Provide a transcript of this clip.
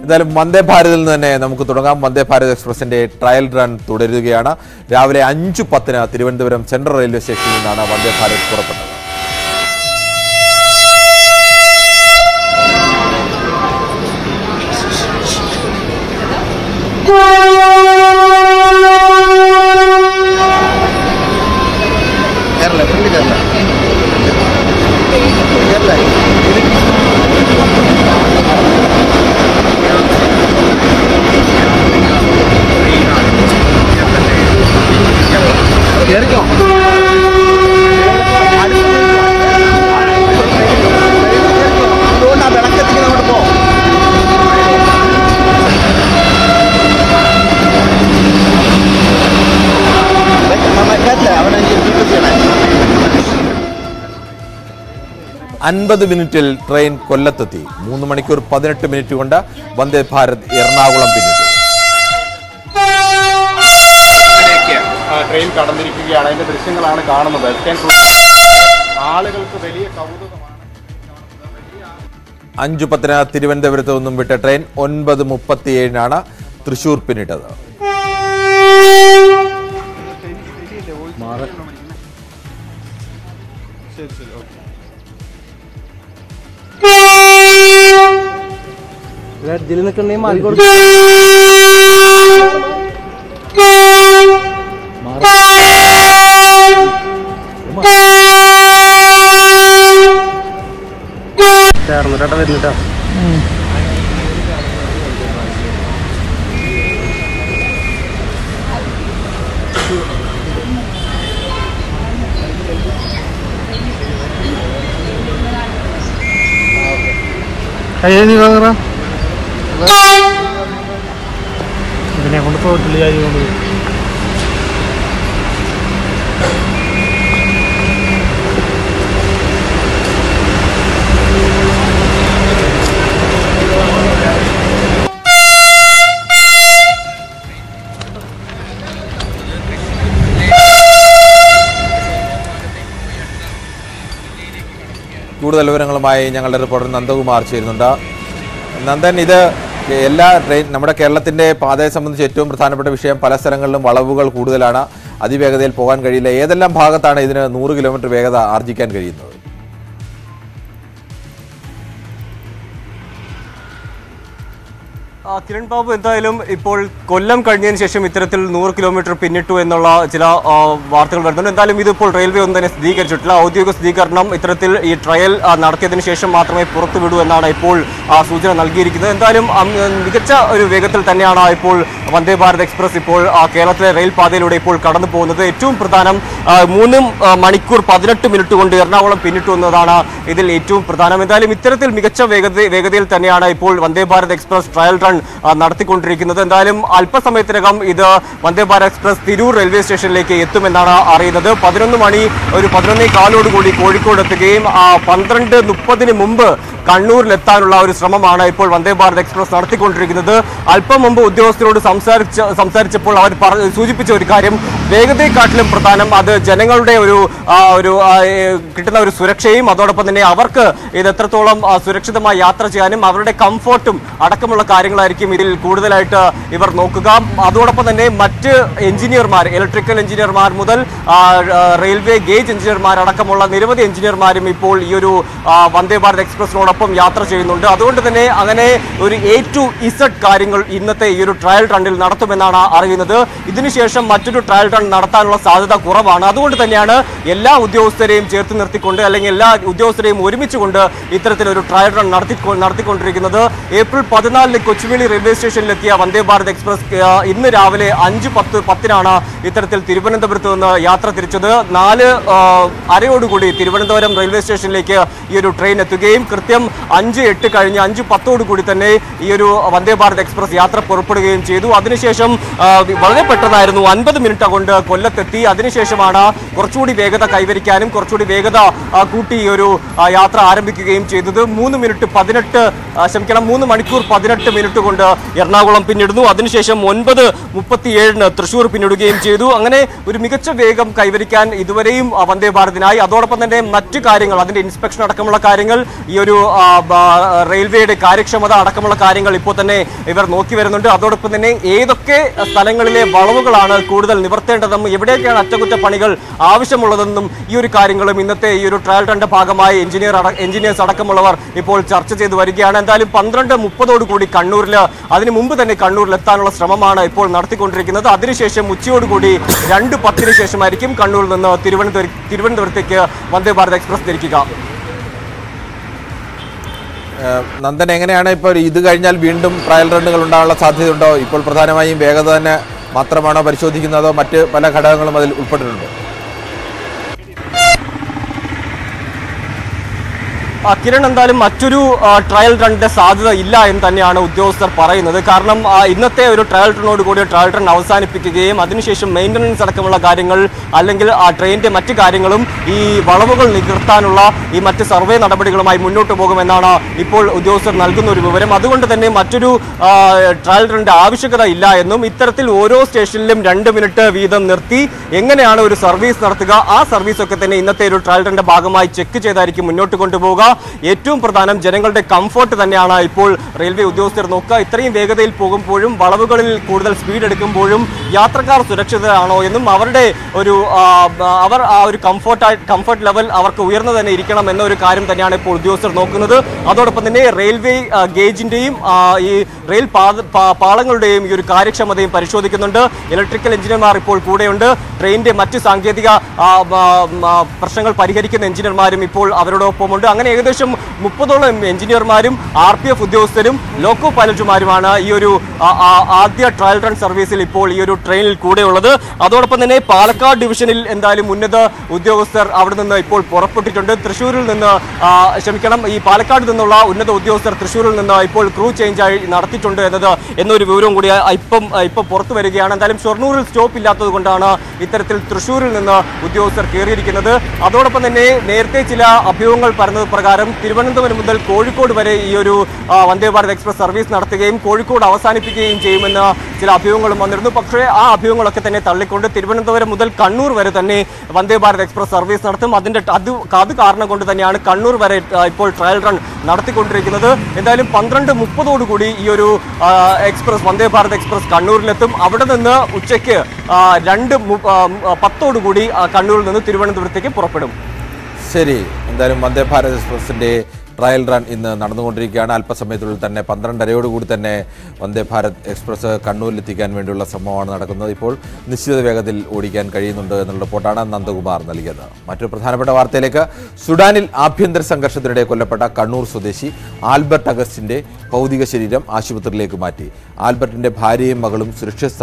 എന്തായാലും വന്ദേ ഭാരതിൽ നിന്ന് തന്നെ നമുക്ക് തുടങ്ങാം വന്ദേ ഭാരത് എക്സ്പ്രസിന്റെ ട്രയൽ റൺ തുടരുകയാണ് രാവിലെ അഞ്ചു പത്തിന് തിരുവനന്തപുരം സെൻട്രൽ റെയിൽവേ സ്റ്റേഷനിൽ നിന്നാണ് വന്ദേ ഭാരത് പുറപ്പെട്ടത് കേരള ഫ്രണ്ട് കേരള കേരള കേറിക്കോ അതുകൊണ്ട് ആ വിളക്കത്തിക്ക് അങ്ങോട്ട് പോ കേട്ടില്ല അവനെ എനിക്ക് ചെയ്യണേ അൻപത് മിനിറ്റിൽ ട്രെയിൻ കൊല്ലത്തെത്തി മൂന്ന് മണിക്കൂർ പതിനെട്ട് മിനിറ്റ് കൊണ്ട് വന്ദേ ഭാരത് എറണാകുളം പിന്നിട്ടു ഇതിലേക്ക് ആ, ട്രെയിൻ കടന്നിരിക്കുകയാണ് അതിന്റെ ദൃശ്യങ്ങളാണ് കാണുന്നത് ട്രെയിൻ ആളുകൾക്ക് വലിയ കൗതുകമാണ് അഞ്ചു പത്തിന് തിരുവനന്തപുരത്ത് നിന്നും വിട്ട ട്രെയിൻ ഒൻപത് മുപ്പത്തിയേഴിനാണ് തൃശൂർ പിന്നിട്ടത് ഇതിൽ നിൽക്കണേ മാറി കൊടുക്കും ചേർന്നിട്ടാ വരുന്നിട്ടാ കയ്യിൽ നീ വാങ്ങറ ഇതിനെ കൊണ്ട് പോയിട്ടില്ല ജാതി കൊണ്ട് കൂടുതൽ വിവരങ്ങളുമായി ഞങ്ങളുടെ റിപ്പോർട്ടർ നന്ദകുമാർ ചേരുന്നുണ്ട് നന്ദൻ ഇത് എല്ലാ ട്രെയിൻ നമ്മുടെ കേരളത്തിന്റെ പാതയെ സംബന്ധിച്ച് ഏറ്റവും പ്രധാനപ്പെട്ട വിഷയം പല സ്ഥലങ്ങളിലും വളവുകൾ കൂടുതലാണ് അതിവേഗതയിൽ പോകാൻ കഴിയില്ല ഏതെല്ലാം ഭാഗത്താണ് ഇതിന് നൂറ് കിലോമീറ്റർ വേഗത ആർജിക്കാൻ കഴിയുന്നത് ആ, കിരൺ ബാബു എന്തായാലും ഇപ്പോൾ കൊല്ലം കഴിഞ്ഞതിന് ശേഷം ഇത്തരത്തിൽ നൂറ് കിലോമീറ്റർ പിന്നിട്ടു എന്നുള്ള ചില ആ, വാർത്തകൾ വരുന്നുണ്ട് എന്തായാലും ഇതിപ്പോൾ റെയിൽവേ ഒന്നും തന്നെ സ്ഥിരീകരിച്ചിട്ടില്ല ഔദ്യോഗിക സ്ഥിരീകരണം ഇത്തരത്തിൽ ഈ ട്രയൽ ആ, നടത്തിയതിനു ശേഷം മാത്രമേ പുറത്തുവിടൂ എന്നാണ് ഇപ്പോൾ ആ, സൂചന നൽകിയിരിക്കുന്നത് എന്തായാലും അം, മികച്ച ഒരു വേഗത്തിൽ തന്നെയാണ് ഇപ്പോൾ വന്ദേ ഭാരത് എക്സ്പ്രസ് ഇപ്പോൾ ആ, കേരളത്തിലെ റെയിൽ പാതയിലൂടെ ഇപ്പോൾ കടന്നു പോകുന്നത് ഏറ്റവും പ്രധാനം ആ, മൂന്നും ആ, മണിക്കൂർ പതിനെട്ട് മിനിറ്റ് കൊണ്ട് എറണാകുളം പിന്നിട്ടു എന്നതാണ് ഇതിൽ ഏറ്റവും പ്രധാനം എന്തായാലും ഇത്തരത്തിൽ മികച്ച വേഗത വേഗതയിൽ തന്നെയാണ് ഇപ്പോൾ Vande Bharat express trial run ആ, നടത്തിക്കൊണ്ടിരിക്കുന്നത് എന്തായാലും അല്പസമയത്തിനകം ഇത് വന്ദേ ഭാരത് എക്സ്പ്രസ് തിരൂർ റെയിൽവേ സ്റ്റേഷനിലേക്ക് എത്തുമെന്നാണ് അറിയുന്നത് പതിനൊന്ന് മണി ഒരു പതിനൊന്നേ കാലോടുകൂടി കോഴിക്കോട് എത്തുകയും ആ, പന്ത്രണ്ട് മുപ്പതിന് മുമ്പ് കണ്ണൂരിലെത്താനുള്ള ഒരു ശ്രമമാണ് ഇപ്പോൾ വന്ദേ ഭാരത് എക്സ്പ്രസ് നടത്തിക്കൊണ്ടിരിക്കുന്നത് അല്പം മുമ്പ് ഉദ്യോഗസ്ഥരോട് സംസാരിച്ച സംസാരിച്ചപ്പോൾ അവർ പറ- സൂചിപ്പിച്ച ഒരു കാര്യം വേഗതയെക്കാട്ടിലും പ്രധാനം അത് ജനങ്ങളുടെ ഒരു ആ, ഒരു ആ, ഏ, കിട്ടുന്ന ഒരു സുരക്ഷയും അതോടൊപ്പം തന്നെ അവർക്ക് ഇത് എത്രത്തോളം ആ, സുരക്ഷിതമായി യാത്ര ചെയ്യാനും അവരുടെ കംഫോർട്ടും അടക്കമുള്ള കാര്യങ്ങളായിരിക്കും ഇതിൽ കൂടുതലായിട്ട് ഇവർ നോക്കുക അതോടൊപ്പം തന്നെ മറ്റ് എഞ്ചിനീയർമാർ ഇലക്ട്രിക്കൽ എഞ്ചിനീയർമാർ മുതൽ ആ, ആ, റെയിൽവേ ഗേജ് എഞ്ചിനീയർമാർ അടക്കമുള്ള നിരവധി എഞ്ചിനീയർമാരും ഇപ്പോൾ ഈ ഒരു ആ, വന്ദേ ഭാരത് എക്സ്പ്രസിനോടൊപ്പം യാത്ര ചെയ്യുന്നുണ്ട് അതുകൊണ്ട് തന്നെ അങ്ങനെ ഒരു എ ടു ഇസഡ് കാര്യങ്ങൾ ഇന്നത്തെ ഈ ഒരു ട്രയൽ റണ്ണിൽ നടത്തുമെന്നാണ് അറിയുന്നത് ഇതിനുശേഷം മറ്റൊരു ട്രയൽ റൺ നടത്താനുള്ള സാധ്യത കുറവാണ് അതുകൊണ്ട് തന്നെയാണ് എല്ലാ ഉദ്യോഗസ്ഥരെയും ചേർത്ത് നിർത്തിക്കൊണ്ട് അല്ലെങ്കിൽ എല്ലാ ഉദ്യോഗസ്ഥരെയും ഒരുമിച്ചുകൊണ്ട് ഇത്തരത്തിലൊരു ട്രയൽ റൺ നടത്തി നടത്തിക്കൊണ്ടിരിക്കുന്നത് ഏപ്രിൽ പതിനാലിന് കൊച്ചുവേളി റെയിൽവേ സ്റ്റേഷനിലെത്തിയ വന്ദേ ഭാരത് എക്സ്പ്രസ് ആ, ഇന്ന് രാവിലെ അഞ്ച് പത്ത് പത്തിനാണ് ഇത്തരത്തിൽ തിരുവനന്തപുരത്ത് നിന്ന് യാത്ര തിരിച്ചത് നാല് ആ, അരയോടുകൂടി തിരുവനന്തപുരം റെയിൽവേ സ്റ്റേഷനിലേക്ക് ഈ ഒരു ട്രെയിൻ എത്തുകയും കൃത്യം അഞ്ച് എട്ട് കഴിഞ്ഞ് അഞ്ച് പത്തോടുകൂടി തന്നെ ഈ ഒരു വന്ദേ ഭാരത് എക്സ്പ്രസ് യാത്ര പുറപ്പെടുകയും ചെയ്തു അതിനുശേഷം ആ, വളരെ പെട്ടെന്നായിരുന്നു അൻപത് മിനിറ്റ് കൊണ്ട് കൊല്ലത്തെത്തി അതിനുശേഷമാണ് കുറച്ചുകൂടി വേഗത കൈവരിക്കാനും കുറച്ചുകൂടി വേഗത ആ, കൂട്ടി ഈ ഒരു ആ, യാത്ര ആരംഭിക്കുകയും ചെയ്തത് മൂന്ന് മിനിറ്റ് പതിനെട്ട് ആ, ക്ഷമിക്കണം മൂന്ന് മണിക്കൂർ പതിനെട്ട് മിനിറ്റ് കൊണ്ട് എറണാകുളം പിന്നിടുന്നു അതിനുശേഷം ഒൻപത് മുപ്പത്തിയേഴിന് തൃശൂർ പിന്നിടുകയും ചെയ്തു അങ്ങനെ ഒരു മികച്ച വേഗം കൈവരിക്കാൻ ഇതുവരെയും ആ, വന്ദേ ഭാരതിനായി അതോടൊപ്പം തന്നെ മറ്റു കാര്യങ്ങൾ അതിന്റെ ഇൻസ്പെക്ഷൻ അടക്കമുള്ള കാര്യങ്ങൾ ഈ ഒരു ആ, ബ- റെയിൽ റെയിൽവേയുടെ കാര്യക്ഷമത അടക്കമുള്ള കാര്യങ്ങൾ ഇപ്പോൾ തന്നെ ഇവർ നോക്കി വരുന്നുണ്ട് അതോടൊപ്പം തന്നെ ഏതൊക്കെ സ്ഥലങ്ങളിലെ വളവുകളാണ് കൂടുതൽ നിവർത്തേണ്ടതെന്നും എവിടെയൊക്കെയാണ് അറ്റകുറ്റപ്പണികൾ ആവശ്യമുള്ളതെന്നും ഈ ഒരു കാര്യങ്ങളും ഇന്നത്തെ ഈ ഒരു ട്രയൽ റണ്ണിന്റെ ഭാഗമായി എഞ്ചിനീയർ അട- എഞ്ചിനീയേഴ്സ് അടക്കമുള്ളവർ ഇപ്പോൾ ചർച്ച ചെയ്ത് വരികയാണ് എന്തായാലും പന്ത്രണ്ട് മുപ്പതോട് കൂടി കണ്ണൂരിൽ അതിനു മുമ്പ് തന്നെ കണ്ണൂരിൽ എത്താനുള്ള ശ്രമമാണ് ഇപ്പോൾ നടത്തിക്കൊണ്ടിരിക്കുന്നത് അതിനുശേഷം ഉച്ചയോടുകൂടി രണ്ട് പത്തിന് ശേഷമായിരിക്കും കണ്ണൂരിൽ നിന്ന് തിരുവനന്തപുരം തിരുവനന്തപുരത്തേക്ക് വന്ദേ ഭാരത് എക്സ്പ്രസ് തിരിക്കുക ഏഹ് നന്ദൻ എങ്ങനെയാണ് ഇപ്പോൾ ഇത് കഴിഞ്ഞാൽ വീണ്ടും ട്രയൽ റണ്ണുകൾ ഉണ്ടാകാനുള്ള സാധ്യതയുണ്ടോ ഇപ്പോൾ പ്രധാനമായും വേഗത തന്നെ മാത്രമാണോ പരിശോധിക്കുന്നതോ മറ്റ് പല ഘടകങ്ങളും അതിൽ ഉൾപ്പെട്ടിട്ടുണ്ടോ ആ, കിരൺ എന്തായാലും മറ്റൊരു ആ, ട്രയൽ റണ്ണിന്റെ സാധ്യത ഇല്ല എന്ന് തന്നെയാണ് ഉദ്യോഗസ്ഥർ പറയുന്നത് കാരണം ആ, ഇന്നത്തെ ഒരു ട്രയൽ റണ്ണോട് കൂടി ട്രയൽ റൺ അവസാനിപ്പിക്കുകയും അതിനുശേഷം മെയിൻ്റനൻസ് അടക്കമുള്ള കാര്യങ്ങൾ അല്ലെങ്കിൽ ആ ട്രെയിനിന്റെ മറ്റു കാര്യങ്ങളും ഈ വളവുകൾ നികർത്താനുള്ള ഈ മറ്റ് സർവേ നടപടികളുമായി മുന്നോട്ട് പോകുമെന്നാണ് ഇപ്പോൾ ഉദ്യോഗസ്ഥർ നൽകുന്ന ഒരു വിവരം അതുകൊണ്ട് തന്നെ മറ്റൊരു ആ, ട്രയൽ റണ്ണിന്റെ ആവശ്യകത ഇല്ല എന്നും ഇത്തരത്തിൽ ഓരോ സ്റ്റേഷനിലും രണ്ട് മിനിറ്റ് വീതം നിർത്തി എങ്ങനെയാണ് ഒരു സർവീസ് നടത്തുക ആ സർവീസ് ഒക്കെ തന്നെ ഇന്നത്തെ ഒരു ട്രയൽ റണ്ണിന്റെ ഭാഗമായി ചെക്ക് ചെയ്തായിരിക്കും മുന്നോട്ട് കൊണ്ടുപോവുക ഏറ്റവും പ്രധാനം ജനങ്ങളുടെ കംഫർട്ട് തന്നെയാണ് ഇപ്പോൾ റെയിൽവേ ഉദ്യോഗസ്ഥർ നോക്കുക ഇത്രയും വേഗതയിൽ പോകുമ്പോഴും വളവുകളിൽ കൂടുതൽ സ്പീഡ് എടുക്കുമ്പോഴും യാത്രക്കാർ സുരക്ഷിതരാണോ എന്നും അവരുടെ ഒരു ആ, അവർ ആ ഒരു കംഫർട്ട് കംഫർട്ട് ലെവൽ അവർക്ക് ഉയർന്നു തന്നെ ഇരിക്കണം എന്ന ഒരു കാര്യം തന്നെയാണ് ഇപ്പോൾ ഉദ്യോഗസ്ഥർ നോക്കുന്നത് അതോടൊപ്പം തന്നെ റെയിൽവേ ആ, ഗേജിന്റെയും ആ, ഈ റെയിൽ പാത പാ- പാളങ്ങളുടെയും ഈ ഒരു കാര്യക്ഷമതയും പരിശോധിക്കുന്നുണ്ട് ഇലക്ട്രിക്കൽ എഞ്ചിനീയർമാർ ഇപ്പോൾ കൂടെയുണ്ട് ട്രെയിനിന്റെ മറ്റ് സാങ്കേതിക ആ, ആ, ആ, പ്രശ്നങ്ങൾ പരിഹരിക്കുന്ന എഞ്ചിനീയർമാരും ഇപ്പോൾ അവരോടൊപ്പമുണ്ട് അങ്ങനെ ഏകദേശം മുപ്പതോളം എഞ്ചിനീയർമാരും ആർ പി എഫ് ഉദ്യോഗസ്ഥരും ലോക്കോ പൈലറ്റുമാരുമാണ് ഈ ഒരു ആ, ആ, ആദ്യ ട്രയൽ റൺ സർവീസിൽ ഇപ്പോൾ ഈ ഒരു ട്രെയിനിൽ കൂടെയുള്ളത് അതോടൊപ്പം തന്നെ പാലക്കാട് ഡിവിഷനിൽ എന്തായാലും ഉന്നത ഉദ്യോഗസ്ഥർ അവിടെ നിന്ന് ഇപ്പോൾ പുറപ്പെട്ടിട്ടുണ്ട് തൃശ്ശൂരിൽ നിന്ന് ആ, ക്ഷമിക്കണം ഈ പാലക്കാട് നിന്നുള്ള ഉന്നത ഉദ്യോഗസ്ഥർ തൃശ്ശൂരിൽ നിന്ന് ഇപ്പോൾ ക്രൂ ചേഞ്ച് ആയി നടത്തിയിട്ടുണ്ട് എന്നത് എന്നൊരു വിവരവും കൂടി ഇപ്പം ഇപ്പം പുറത്തു വരികയാണ് എന്തായാലും ഷൊർണൂരിൽ സ്റ്റോപ്പ് ഇല്ലാത്തത് കൊണ്ടാണ് ഇത്തരത്തിൽ തൃശ്ശൂരിൽ നിന്ന് ഉദ്യോഗസ്ഥർ കയറിയിരിക്കുന്നത് അതോടൊപ്പം തന്നെ നേരത്തെ ചില അഭ്യൂഹങ്ങൾ പറഞ്ഞത് പ്രകാരം തിരുവനന്തപുരം മുതൽ കോഴിക്കോട് വരെ ഈ ഒരു ആ, വന്ദേ ഭാരത് എക്സ്പ്രസ് സർവീസ് നടത്തുകയും കോഴിക്കോട് അവസാനിപ്പിക്കുകയും ചെയ്യുമെന്ന് ചില അഭ്യൂഹങ്ങളും വന്നിരുന്നു പക്ഷേ ആ അഭ്യൂഹങ്ങളൊക്കെ തന്നെ തള്ളിക്കൊണ്ട് തിരുവനന്തപുരം മുതൽ കണ്ണൂർ വരെ തന്നെ വന്ദേ ഭാരത് എക്സ്പ്രസ് സർവീസ് നടത്തും അതിന്റെ ട- അത് അത് കാരണം കൊണ്ട് തന്നെയാണ് കണ്ണൂർ വരെ ആ, ഇപ്പോൾ ട്രയൽ റൺ നടത്തിക്കൊണ്ടിരിക്കുന്നത് എന്തായാലും പന്ത്രണ്ട് മുപ്പതോടുകൂടി ഈ ഒരു ആ, എക്സ്പ്രസ് വന്ദേ ഭാരത് എക്സ്പ്രസ് കണ്ണൂരിലെത്തും അവിടെ നിന്ന് ഉച്ചയ്ക്ക് ആ, രണ്ട് മു- ആ, ആ, പത്തോടുകൂടി ആ, കണ്ണൂരിൽ നിന്ന് തിരുവനന്തപുരത്തേക്ക് പുറപ്പെടും ശരി എന്തായാലും വന്ദേ ഭാരത് എക്സ്പ്രസിന്റെ ട്രയൽ റൺ ഇന്ന് നടന്നുകൊണ്ടിരിക്കുകയാണ് അല്പസമയത്തിനുള്ളിൽ തന്നെ പന്ത്രണ്ടരയോടുകൂടി തന്നെ വന്ദേ ഭാരത് എക്സ്പ്രസ് കണ്ണൂരിലെത്തിക്കാൻ വേണ്ടിയുള്ള ശ്രമമാണ് നടക്കുന്നത് ഇപ്പോൾ നിശ്ചിത വേഗത്തിൽ ഓടിക്കാൻ കഴിയുന്നുണ്ട് എന്നുള്ള റിപ്പോർട്ടാണ് നന്ദകുമാർ നൽകിയത് മറ്റൊരു പ്രധാനപ്പെട്ട വാർത്തയിലേക്ക് സുഡാനിൽ ആഭ്യന്തര സംഘർഷത്തിനിടെ കൊല്ലപ്പെട്ട കണ്ണൂർ സ്വദേശി ആൽബർട്ട് അഗസ്റ്റിന്റെ ഭൗതിക ശരീരം ആശുപത്രിയിലേക്ക് മാറ്റി ആൽബർട്ടിന്റെ ഭാര്യയും മകളും സുരക്ഷിത